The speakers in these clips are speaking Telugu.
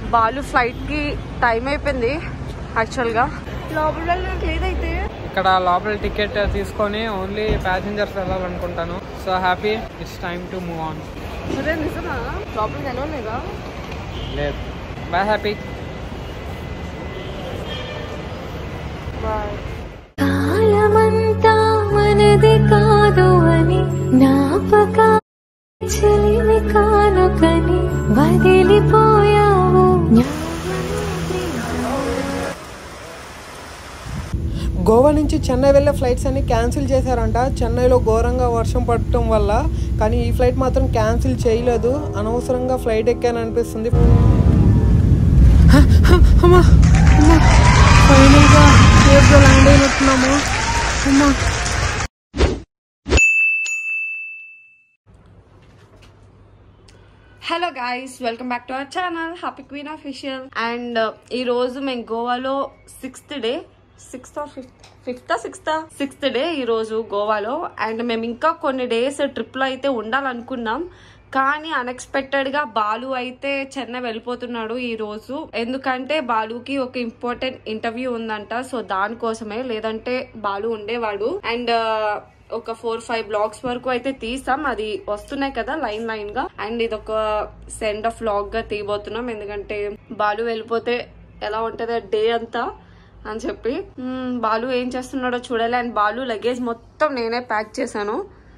బాలు ఫ్లైట్ కి టైం అయిపోయింది యాక్చువల్ గా లోపల వెళ్ళడానికి లేదైతే ఇక్కడ లోపల టికెట్ తీసుకొని ఓన్లీ ప్యాసింజర్స్ వెళ్ళాలనుకుంటాను so Happy it's time to move on అదే నిజమా లోపలికి వెళ్ళలేదా లేదు బాయ్ హ్యాపీ బాయ్ కాలమంతా మనది కాదు అని జ్ఞాపక చెలిమి కానుకని వదిలిపోయావు గోవా నుంచి చెన్నై వెళ్ళే ఫ్లైట్స్ అన్ని క్యాన్సిల్ చేశారంట చెన్నైలో ఘోరంగా వర్షం పడటం వల్ల కానీ ఈ ఫ్లైట్ మాత్రం క్యాన్సిల్ చేయలేదు అనవసరంగా ఫ్లైట్ ఎక్కాను అనిపిస్తుంది ఫైనల్గా సేఫ్గా ల్యాండ్ అయినట్టున్నాము అమ్మా hello guys welcome back to our channel Happy Queen official and ఈ రోజు మేము గోవాలో sixth day sixth or fifth fifth sixth sixth day ఈ రోజు గోవాలో అండ్ మేము ఇంకా కొన్ని డేస్ ట్రిప్ లో అయితే ఉండాలనుకున్నాం కానీ అన్ఎక్స్పెక్టెడ్ గా బాలు అయితే చెన్నై వెళ్ళిపోతున్నాడు ఈ రోజు ఎందుకంటే బాలుకి ఒక ఇంపార్టెంట్ ఇంటర్వ్యూ ఉందంట సో దానికోసమే లేదంటే బాలు ఉండేవాడు అండ్ ఒక ఫోర్ ఫైవ్ బ్లాగ్స్ వరకు అయితే తీసాం అది వస్తున్నాయి కదా లైన్ లైన్ గా అండ్ ఇది ఒక సెండ్ ఆఫ్ వ్లాగ్ గా తీయబోతున్నాం ఎందుకంటే బాలు వెళ్ళిపోతే ఎలా ఉంటది డే అంతా అని చెప్పి మ్మ్, బాలు ఏం చేస్తున్నాడో చూడాలి అండ్ బాలు లగేజ్ మొత్తం నేనే ప్యాక్ చేశాను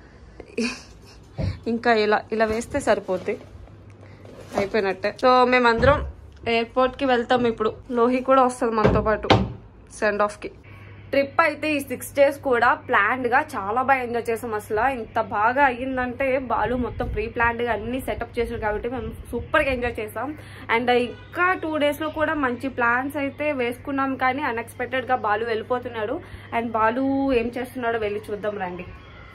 ఇంకా ఇలా ఇలా వేస్తే సరిపోద్ది అయిపోయినట్టే సో మేమందరం ఎయిర్పోర్ట్ కి వెళ్తాం ఇప్పుడు లోహి కూడా వస్తుంది మనతో పాటు సెండ్ ఆఫ్ కి ట్రిప్ అయితే ఈ సిక్స్ డేస్ కూడా ప్లాన్డ్ గా చాలా బాగా ఎంజాయ్ చేసాం అసలు ఇంత బాగా అయ్యిందంటే బాలు మొత్తం ప్రీ ప్లాన్డ్ గా అన్ని సెటప్ చేసారు కాబట్టి మేము సూపర్ గా ఎంజాయ్ చేసాం అండ్ ఇంకా టూ డేస్ లో కూడా మంచి ప్లాన్స్ అయితే వేసుకున్నాం కానీ అన్ఎక్స్పెక్టెడ్ గా బాలు వెళ్ళిపోతున్నాడు అండ్ బాలు ఏం చేస్తున్నాడో వెళ్ళి చూద్దాం రండి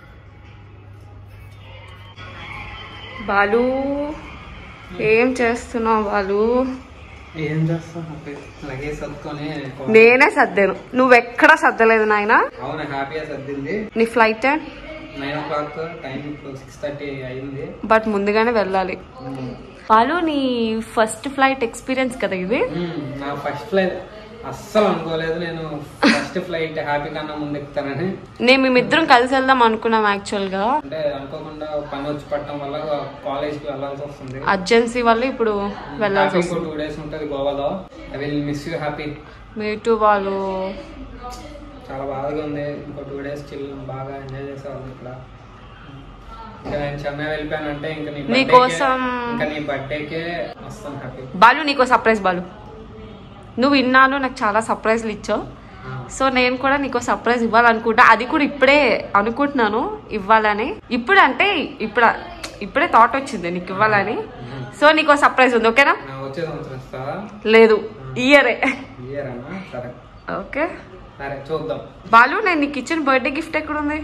బాలు ఏం చేస్తున్నావు బాలు ఏం చేస్తాం హ్యాపీ లగేజ్ సర్దుకొని నేనే సర్దాను నువ్వెక్కడా సర్దలేదు నాయన అవును హ్యాపీగా సర్దింది నీ flight time nine o'clock time ఇప్పుడు సిక్స్ థర్టీ అయింది బట్ ముందుగానే వెళ్ళాలి బాలు నీ ఫస్ట్ ఫ్లైట్ ఎక్స్పీరియన్స్ కదా ఇది మ్మ్. నా ఫస్ట్ ఫ్లైట్ అస్సలు అనుకోలేదు నేను ఫస్ట్ ఫ్లైట్ హ్యాపీ కన్నా ముందు ఎక్కుతానని నేను మేమిద్దరం కలిసి వెళ్దాం అనుకున్నాం యాక్చువల్ గా అంటే అనుకోకుండా పని వచ్చి పట్టడం వల్ల కాలేజ్ కి వెళ్ళాల్సి వస్తుంది అర్జెన్సీ వల్ల ఇప్పుడు వెళ్ళాల్సి హ్యాపీ వస్తుంది ఇంకో టూ డేస్ ఉంటుంది గోవాలో I will miss you Happy me too వాళ్ళు చాలా బాధగా ఉంది ఇంకో టూ డేస్ చిల్ బాగా ఎంజాయ్ చేసేవాళ్ళం ఇక్కడ ఇంకా నేను చెన్నై వెళ్ళిపోయానంటే ఇంకా నీ నీ birthday కే- కోసం- ఇంకా నీ బర్త్డేకే వస్తాను హ్యాపీ బాలు నీకో సర్ప్రైజ్ బాలు నువ్వు ఇన్నాళ్ళు నాకు చాలా సర్ప్రైజ్లు ఇచ్చావు సో నేను కూడా నీకు సర్ప్రైజ్ ఇవ్వాలనుకుంటా అది కూడా ఇప్పుడే అనుకుంటున్నాను ఇవ్వాలని ఇప్పుడు అంటే ఇప్పుడు ఇప్పుడే థాట్ వచ్చింది నీకు ఇవ్వాలని సో నీకు సర్ప్రైజ్ ఉంది ఓకేనా వచ్చే సంవత్సరం ఇస్తావా లేదు ఇయరే ఇయర్ అన్నా సరే ఓకే సరే చూద్దాం బాలు నేను నీకు ఇచ్చిన బర్త్డే గిఫ్ట్ ఎక్కడుంది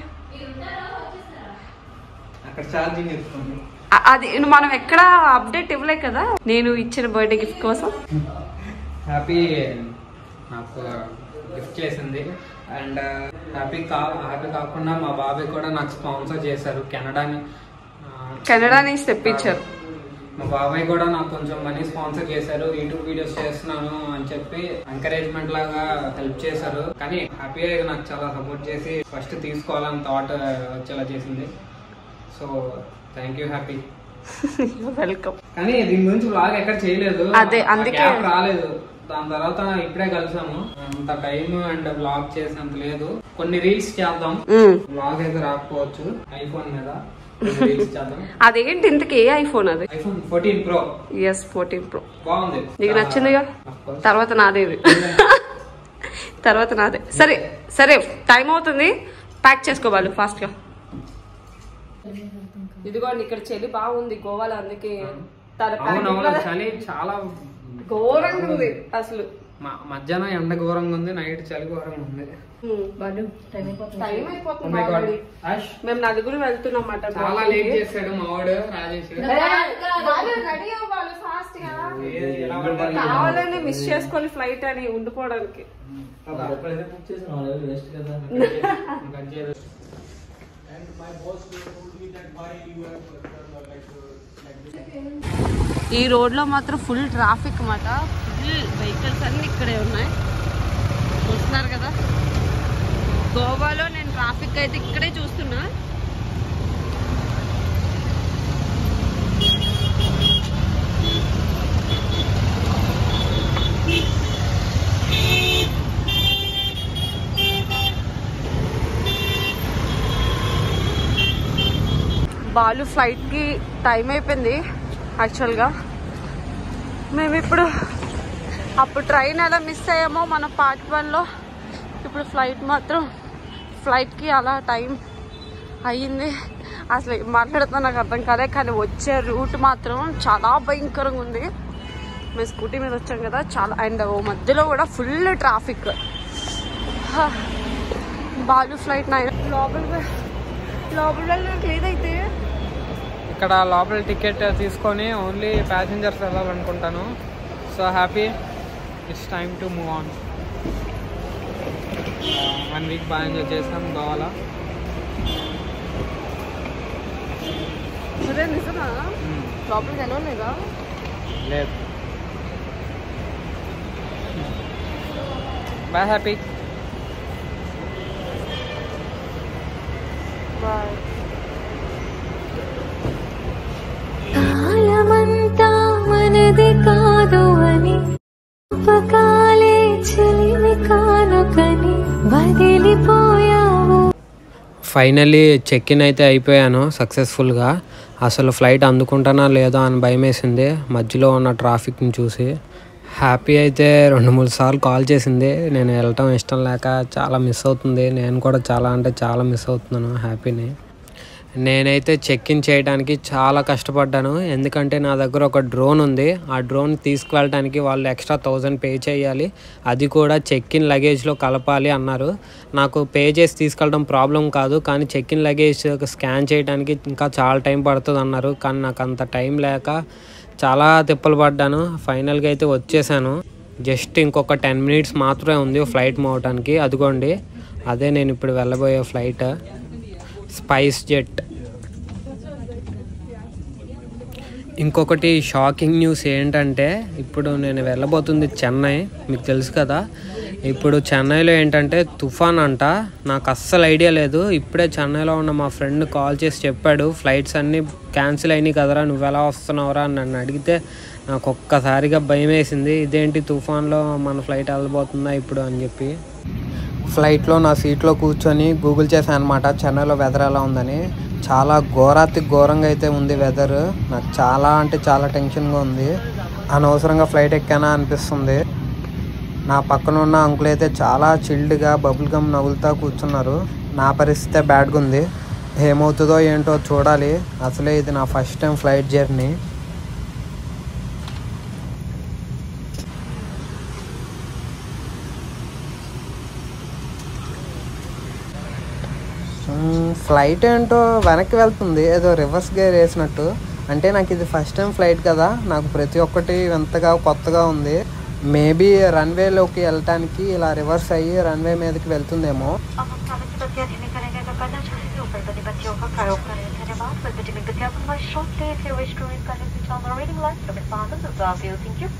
అక్కడ ఛార్జింగ్ ఎత్తుకోండి అ- అది మనం ఎక్కడ అప్డేట్ ఇవ్వలే కదా నేను ఇచ్చిన బర్త్డే గిఫ్ట్ కోసం హ్యాపీ నాకు గిఫ్ట్ చేసింది అండ్ హ్యాపీ కా హ్యాపీ కాకుండా మా బాబాయ్ కూడా నాకు స్పాన్సర్ చేశారు కెనడాని ఆ, కెనడా నుంచి తెప్పించారు మా బాబాయ్ కూడా నాకు కొంచెం మనీ స్పాన్సర్ చేశారు యూట్యూబ్ వీడియోస్ చేస్తున్నాను అని చెప్పి ఎంకరేజ్మెంట్ లాగా హెల్ప్ చేశారు కానీ హ్యాపీగా నాకు చాలా సపోర్ట్ చేసి ఫస్ట్ తీసుకోవాలని థాట్ వచ్చేలా చేసింది so thank you Happy welcome కానీ దీని గురించి బ్లాగ్ ఎక్కడ చేయలేదు అదే, ఆ అందుకే- gap రాలేదు దాని తర్వాత ఇప్పుడే కలిసాము అంత టైం అండ్ బ్లాగ్ చేసినంత లేదు కొన్ని రీల్స్ చేద్దాం బ్లాగ్ అయితే రాకపోవచ్చు ఐఫోన్ మీద రీల్స్ చేద్దాం అదేంటి ఇంతకి ఏ ఐఫోన్ అది iPhone fourteen pro yes fourteen pro బాగుంది నీకు నచ్చిందిగా Of course. తర్వాత నాదే ఇది తర్వాత నాదే సరే సరే టైం అవుతుంది ప్యాక్ చేసుకో వాళ్ళు ఫాస్ట్ గా ఇదిగోండి ఇక్కడ చలి బాగుంది గోవాలో అందుకే తన అవునవును చలి చాలా ఘోరంగా ఉంది అసలు మ- మధ్యాహ్నం ఎండ ఘోరంగా ఉంది నైట్ చలి ఘోరంగా ఉంది టైం Oh అయిపోతుంది my God. already. అష్, మేము నలుగురు వెళ్తున్నాం అన్నమాట చాలా లేట్ చేశాడు మావాడు రాజేష్ ఏ- ఎలా పడ్డారు? కావాలని మిస్ చేసుకొని ఫ్లైట్ అని ఉండిపోవడానికి ఇంకా చేయలేదు. ఈ రోడ్లో మాత్రం ఫుల్ ట్రాఫిక్ అన్నమాట ఫుల్ వెహికల్స్ అన్ని ఇక్కడే ఉన్నాయి చూస్తున్నారు కదా గోవాలో నేను ట్రాఫిక్ అయితే ఇక్కడే చూస్తున్నా బాలు ఫ్లైట్కి టైం అయిపోయింది యాక్చువల్గా మేము ఇప్పుడు అప్పుడు ట్రైన్ ఎలా మిస్ అయ్యామో మన పార్ట్ వన్లో ఇప్పుడు ఫ్లైట్ మాత్రం ఫ్లైట్కి అలా టైం అయ్యింది అసలు ఏం మాట్లాడుతున్నా నాకు అర్థం కాలే కానీ వచ్చే రూట్ మాత్రం చాలా భయంకరంగా ఉంది మేము స్కూటీ మీద వచ్చాం కదా చాలా అండ్ ఓ మధ్యలో కూడా full traffic Balu flight nine లోపల లోపల వెళ్ళడానికి లేదైతే ఇక్కడ లోపల టికెట్ తీసుకొని ఓన్లీ ప్యాసింజర్స్ వెళ్ళాలనుకుంటాను so Happy it's time to move on one week బాగా ఎంజాయ్ చేసాం గోవాలో అదే నిజమా లోపలికి వెళ్ళలేదా లేదు బాయ్ హ్యాపీ బాయ్ కాలమంతా మనది కాదు అని ఉపకాలే చెలిమి కానుకని వదిలిపోయావు ఫైనల్లీ చెక్ ఇన్ అయితే అయిపోయాను సక్సెస్ఫుల్గా అసలు ఫ్లైట్ అందుకుంటానా లేదా అని భయం వేసింది మధ్యలో ఉన్న ట్రాఫిక్ని చూసి హ్యాపీ అయితే రెండు మూడు సార్లు కాల్ చేసింది నేను వెళ్ళటం ఇష్టం లేక చాలా మిస్ అవుతుంది నేను కూడా చాలా అంటే చాలా మిస్ అవుతున్నాను హ్యాపీని నేనైతే చెక్ ఇన్ చేయడానికి చాలా కష్టపడ్డాను ఎందుకంటే నా దగ్గర ఒక డ్రోన్ ఉంది ఆ డ్రోన్ తీసుకువెళ్ళడానికి వాళ్ళు ఎక్స్ట్రా థౌజండ్ పే చేయాలి అది కూడా చెక్ ఇన్ లగేజ్లో కలపాలి అన్నారు నాకు పే చేసి తీసుకెళ్ళడం ప్రాబ్లం కాదు కానీ చెక్ ఇన్ లగేజ్ స్కాన్ చేయడానికి ఇంకా చాలా టైం పడుతుంది అన్నారు కానీ నాకు అంత టైం లేక చాలా తిప్పలు పడ్డాను ఫైనల్గా అయితే వచ్చేసాను జస్ట్ ఇంకొక టెన్ మినిట్స్ మాత్రమే ఉంది ఫ్లైట్ మోవటానికి అదిగోండి అదే నేను ఇప్పుడు వెళ్ళబోయే ఫ్లైట్ స్పైస్ జెట్ ఇంకొకటి షాకింగ్ న్యూస్ ఏంటంటే ఇప్పుడు నేను వెళ్ళబోతుంది చెన్నై మీకు తెలుసు కదా ఇప్పుడు చెన్నైలో ఏంటంటే తుఫాన్ అంట నాకు అస్సలు ఐడియా లేదు ఇప్పుడే చెన్నైలో ఉన్న మా ఫ్రెండ్ కాల్ చేసి చెప్పాడు ఫ్లైట్స్ అన్నీ క్యాన్సిల్ అయినాయి కదరా నువ్వు ఎలా వస్తున్నావురా అని నన్ను అడిగితే నాకు ఒక్కసారిగా భయం వేసింది ఇదేంటి తుఫాన్లో మన ఫ్లైట్ వెళ్ళబోతుందా ఇప్పుడు అని చెప్పి ఫ్లైట్లో నా సీట్లో కూర్చొని గూగుల్ చేశాను అనమాట చెన్నైలో వెదర్ ఎలా ఉందని చాలా ఘోరాతి ఘోరంగా అయితే ఉంది వెదర్ నాకు చాలా అంటే చాలా టెన్షన్గా ఉంది అనవసరంగా ఫ్లైట్ ఎక్కానా అనిపిస్తుంది నా పక్కన ఉన్న అంకుల్ అయితే చాలా చిల్డ్గా బబుల్ గమ్ నవ్వులుతా కూర్చున్నారు నా పరిస్థితే బ్యాడ్గా ఉంది ఏమవుతుందో ఏంటో చూడాలి అసలే ఇది నా ఫస్ట్ టైం ఫ్లైట్ జర్నీ మ్మ్, ఫ్లైట్ ఏంటో వెనక్కి వెళ్తుంది ఏదో రివర్స్ గేర్ వేసినట్టు అంటే నాకు ఇది ఫస్ట్ టైం ఫ్లైట్ కదా నాకు ప్రతి ఒక్కటి వింతగా కొత్తగా ఉంది మేబీ రన్వేలోకి వెళ్ళటానికి ఇలా రివర్స్ అయ్యి రన్వే మీదకి వెళ్తుందేమో Thank you.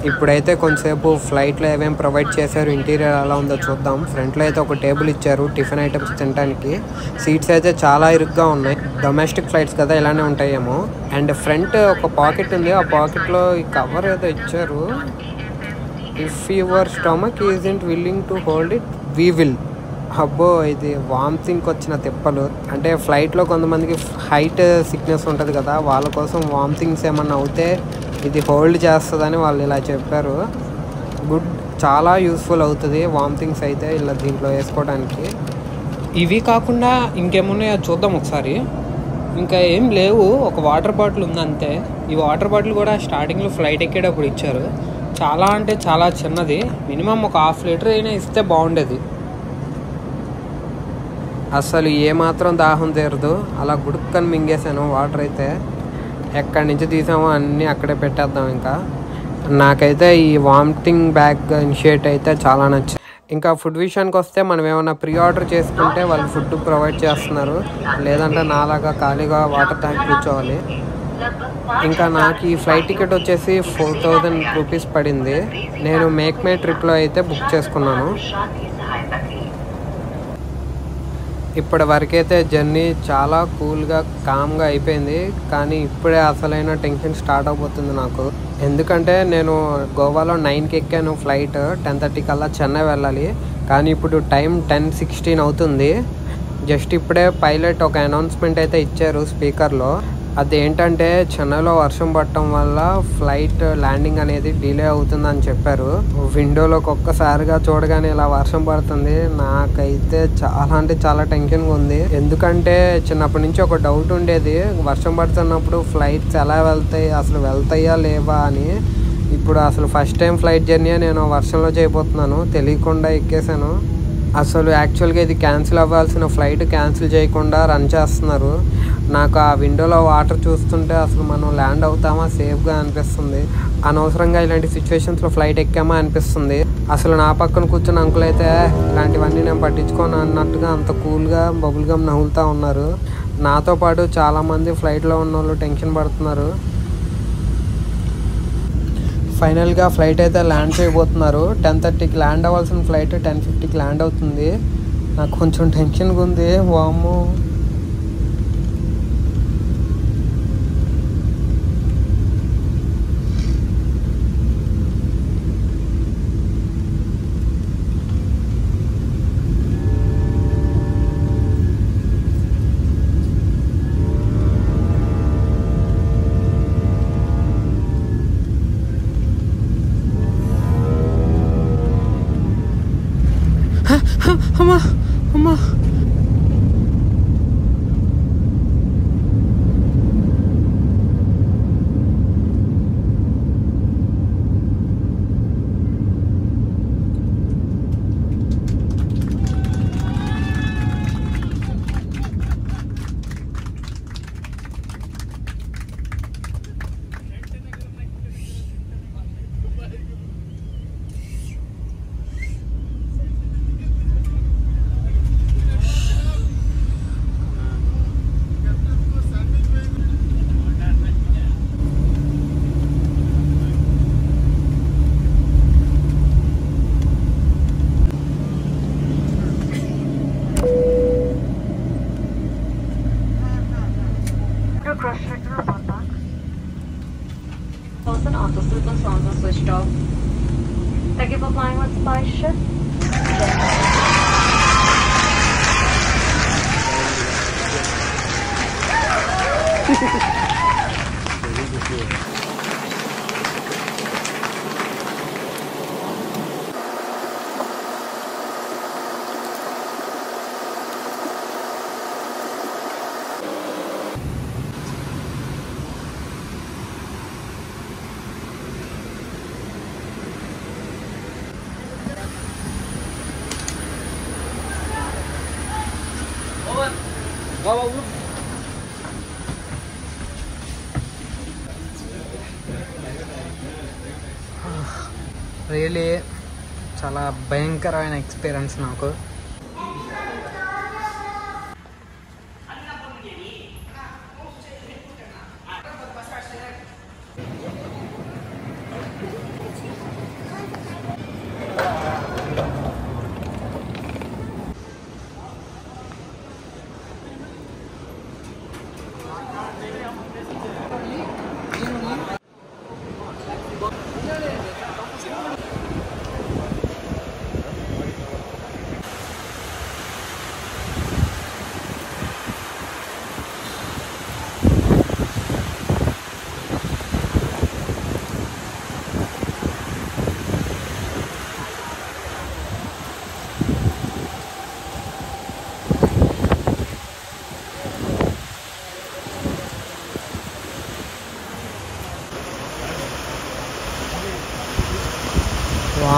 ఇప్పుడైతే కొంతసేపు ఫ్లైట్లో ఏమేమి ప్రొవైడ్ చేశారు ఇంటీరియర్ ఎలా ఉందో చూద్దాం ఫ్రంట్లో అయితే ఒక టేబుల్ ఇచ్చారు టిఫిన్ ఐటమ్స్ తినడానికి సీట్స్ అయితే చాలా ఇరుగ్గా ఉన్నాయి డొమెస్టిక్ ఫ్లైట్స్ కదా ఇలానే ఉంటాయేమో అండ్ ఫ్రంట్ ఒక పాకెట్ ఉంది ఆ పాకెట్లో ఈ కవర్ ఏదో ఇచ్చారు if your stomach isn't willing to hold it we will అబ్బో ఇది వామిటింగ్కి వచ్చిన తిప్పలు అంటే ఫ్లైట్లో కొంతమందికి హైట్ సిక్నెస్ ఉంటుంది కదా వాళ్ళ కోసం వామిటింగ్స్ ఏమన్నా అవుతే ఇది హోల్డ్ చేస్తుందని వాళ్ళు ఇలా చెప్పారు గుడ్ చాలా యూస్ఫుల్ అవుతుంది వామిటింగ్స్ అయితే ఇలా దీంట్లో వేసుకోవడానికి ఇవి కాకుండా ఇంకేమున్నాయో చూద్దాం ఒకసారి ఇంకా ఏం లేవు ఒక వాటర్ బాటిల్ ఉంది అంతే ఈ వాటర్ బాటిల్ కూడా స్టార్టింగ్లో ఫ్లైట్ ఎక్కేటప్పుడు ఇచ్చారు చాలా అంటే చాలా చిన్నది మినిమం ఒక హాఫ్ లీటర్ అయినా ఇస్తే బాగుండేది అసలు ఏమాత్రం దాహం తీరదు అలా గుడుక్కని మింగేశాను వాటర్ అయితే ఎక్కడి నుంచి తీసామో అన్నీ అక్కడే పెట్టేద్దాం ఇంకా నాకైతే ఈ వామిటింగ్ బ్యాగ్ ఇనిషియేట్ అయితే చాలా నచ్చింది ఇంకా ఫుడ్ విషయానికి వస్తే మనం ఏమైనా ప్రీ ఆర్డర్ చేసుకుంటే వాళ్ళు ఫుడ్ ప్రొవైడ్ చేస్తున్నారు లేదంటే నాలాగా ఖాళీగా వాటర్ ట్యాంక్ కూర్చోవాలి ఇంకా నాకు ఈ ఫ్లైట్ టికెట్ వచ్చేసి ఫోర్ థౌజండ్ రూపీస్ పడింది నేను మేక్ మై ట్రిప్లో అయితే బుక్ చేసుకున్నాను ఇప్పటి వరకైతే జర్నీ చాలా కూల్గా కామ్గా అయిపోయింది కానీ ఇప్పుడే అసలైన టెన్షన్ స్టార్ట్ అవబోతుంది నాకు ఎందుకంటే నేను గోవాలో నైన్కి ఎక్కాను ఫ్లైట్ టెన్ థర్టీ కల్లా చెన్నై వెళ్ళాలి కానీ ఇప్పుడు టైం టెన్ సిక్స్టీన్ అవుతుంది జస్ట్ ఇప్పుడే పైలట్ ఒక అనౌన్స్మెంట్ అయితే ఇచ్చారు స్పీకర్లో అదేంటంటే చెన్నైలో వర్షం పడటం వల్ల ఫ్లైట్ ల్యాండింగ్ అనేది డిలే అవుతుందని చెప్పారు విండోలోకి ఒక్కసారిగా చూడగానే ఇలా వర్షం పడుతుంది నాకైతే చాలా అంటే చాలా టెన్షన్గా ఉంది ఎందుకంటే చిన్నప్పటి నుంచి ఒక డౌట్ ఉండేది వర్షం పడుతున్నప్పుడు ఫ్లైట్స్ ఎలా వెళ్తాయి అసలు వెళ్తాయా లేవా అని ఇప్పుడు అసలు ఫస్ట్ టైం ఫ్లైట్ జర్నీ నేను వర్షంలో చేయబోతున్నాను తెలియకుండా ఎక్కేసాను అసలు యాక్చువల్గా ఇది క్యాన్సిల్ అవ్వాల్సిన ఫ్లైట్ క్యాన్సిల్ చేయకుండా రన్ చేస్తున్నారు నాకు ఆ విండోలో వాటర్ చూస్తుంటే అసలు మనం ల్యాండ్ అవుతామా సేఫ్గా అనిపిస్తుంది అనవసరంగా ఇలాంటి సిచ్యువేషన్స్లో ఫ్లైట్ ఎక్కామా అనిపిస్తుంది అసలు నా పక్కన కూర్చున్న అంకుల్ అయితే ఇలాంటివన్నీ నేను పట్టించుకోను అన్నట్టుగా అంత కూల్గా బబుల్ గమ్ నవ్వులుతూ ఉన్నారు నాతో పాటు చాలామంది ఫ్లైట్లో ఉన్న వాళ్ళు టెన్షన్ పడుతున్నారు ఫైనల్గా ఫ్లైట్ అయితే ల్యాండ్ చేయబోతున్నారు టెన్ థర్టీకి ల్యాండ్ అవ్వాల్సిన ఫ్లైట్ టెన్ ఫిఫ్టీకి ల్యాండ్ అవుతుంది నాకు కొంచెం టెన్షన్గా ఉంది వాము అమ్మా అమ్మా No cross check your on box. Person auto sleep and sounds are switched off. Thank you for flying with SpiceJet. Really చాలా భయంకరమైన ఎక్స్పీరియన్స్ నాకు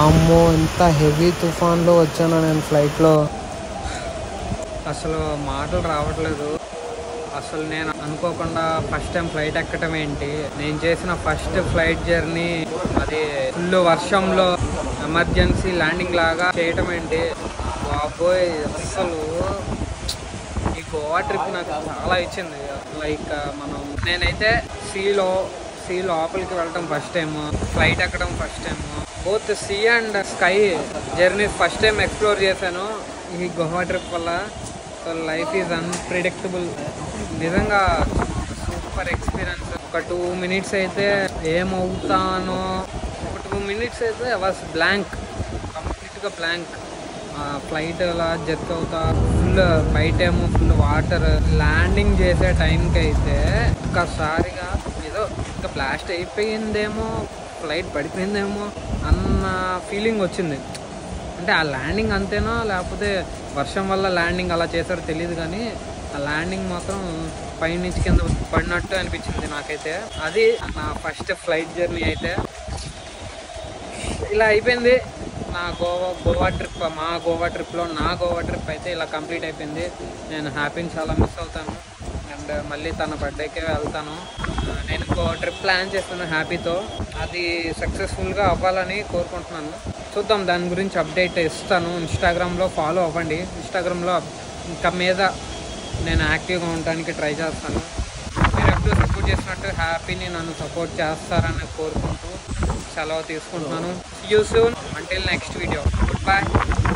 వామ్మో ఎంత హెవీ తుఫాన్లో వచ్చాను నేను ఫ్లైట్లో అసలు మాటలు రావట్లేదు అసలు నేను అనుకోకుండా ఫస్ట్ టైం ఫ్లైట్ ఎక్కటం ఏంటి నేను చేసిన ఫస్ట్ ఫ్లైట్ జర్నీ అది ఫుల్ వర్షంలో ఎమర్జెన్సీ ల్యాండింగ్ లాగా చేయటం ఏంటి బాబోయ్ అసలు ఈ గోవా ట్రిప్ నాకు చాలా ఇచ్చింది లైక్ మనం నేనైతే సీలో సీ లోపలికి వెళ్ళటం ఫస్ట్ టైం ఫ్లైట్ ఎక్కడం first time both sea and sky journey first time explore చేశాను ఈ గోవా ట్రిప్ వల్ల సో లైఫ్ ఈజ్ అన్ప్రిడిక్టబుల్ నిజంగా సూపర్ ఎక్స్పీరియన్స్ ఒక టూ మినిట్స్ అయితే ఏమవుతానో ఒక టూ మినిట్స్ అయితే వాస్ బ్లాంక్ కంప్లీట్గా బ్లాంక్ ఫ్లైట్ అలా జర్క్ అవుతా ఫుల్ బయటేమో ఫుల్ వాటర్ ల్యాండింగ్ చేసే టైంకి అయితే ఒక్కసారిగా ఏదో ఇంకా బ్లాస్ట్ అయిపోయిందేమో ఫ్లైట్ పడిపోయిందేమో అన్న ఫీలింగ్ వచ్చింది అంటే ఆ ల్యాండింగ్ అంతేనా లేకపోతే వర్షం వల్ల ల్యాండింగ్ అలా చేశారో తెలియదు కానీ ఆ ల్యాండింగ్ మాత్రం పైనుంచి కింద పడినట్టు అనిపించింది నాకైతే అది నా ఫస్ట్ ఫ్లైట్ జర్నీ అయితే ఇలా అయిపోయింది నా గోవా గోవా ట్రిప్ మా గోవా ట్రిప్లో నా గోవా ట్రిప్ అయితే ఇలా కంప్లీట్ అయిపోయింది నేను హ్యాపీని చాలా మిస్ అవుతాను అండ్ మళ్ళీ తన బర్త్డేకే వెళ్తాను ఆ, నేను గోవా ట్రిప్ ప్లాన్ చేస్తున్నాను హ్యాపీతో అది సక్సెస్ఫుల్గా అవ్వాలని కోరుకుంటున్నాను చూద్దాం దాని గురించి అప్డేట్ ఇస్తాను ఇన్స్టాగ్రామ్లో ఫాలో అవ్వండి ఇన్స్టాగ్రామ్లో ఇంకా మీద నేను యాక్టివ్గా ఉండడానికి ట్రై చేస్తాను మీరు ఎప్పుడు సపోర్ట్ చేసినట్టు హ్యాపీని నన్ను సపోర్ట్ చేస్తారని కోరుకుంటూ సెలవు తీసుకుంటున్నాను you soon until next video good bye